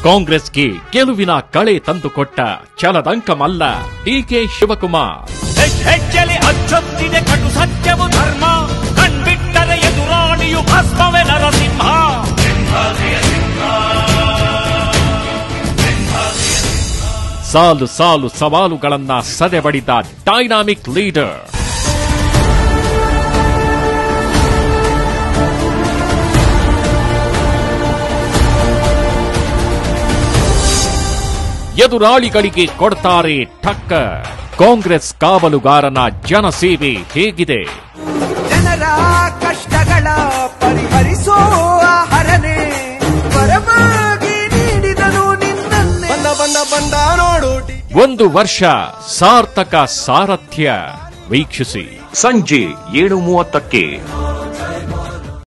ಕಾಂಗ್ರೆಸ್ಗೆ ಗೆಲುವಿನ ಕಳೆ ತಂದುಕೊಟ್ಟ ಛಲದಂಕ ಮಲ್ಲ ಡಿಕೆ ಶಿವಕುಮಾರ್ ಹೆಜ್ ಹೆಜ್ಜೆಲಿ ಅಚ್ಚೊತ್ತಿದೆ ಕಟು ಸತ್ಯವು ಧರ್ಮ ಕಣ್ಬಿಟ್ಟರೆ ಎದುರಾಳಿಯು ಭಸ್ಮವೇ ನರಸಿಂಹ ಸಾಲು ಸಾಲು ಸವಾಲುಗಳನ್ನ ಸದೆಬಡಿದ ಡೈನಾಮಿಕ್ ಲೀಡರ್ ಎದುರಾಳಿಗಳಿಗೆ ಕೊಡ್ತಾರೆ ಟಕ್ಕರ್ ಕಾಂಗ್ರೆಸ್ ಕಾವಲುಗಾರನ ಜನಸೇವೆ ಹೇಗಿದೆ ಜನರ ಕಷ್ಟಗಳ ಪರಿಹರಿಸೋ ಹರನೆ ಪರವಾಗಿ ನೀಡಿದನು ನಿನ್ನನ್ನೇ ಬಣ್ಣ ಬಣ್ಣ ಬಂದ ನೋಡು ಒಂದು ವರ್ಷ ಸಾರ್ಥಕ ಸಾರಥ್ಯ ವೀಕ್ಷಿಸಿ ಸಂಜೆ ಏಳು ಮೂವತ್ತಕ್ಕೆ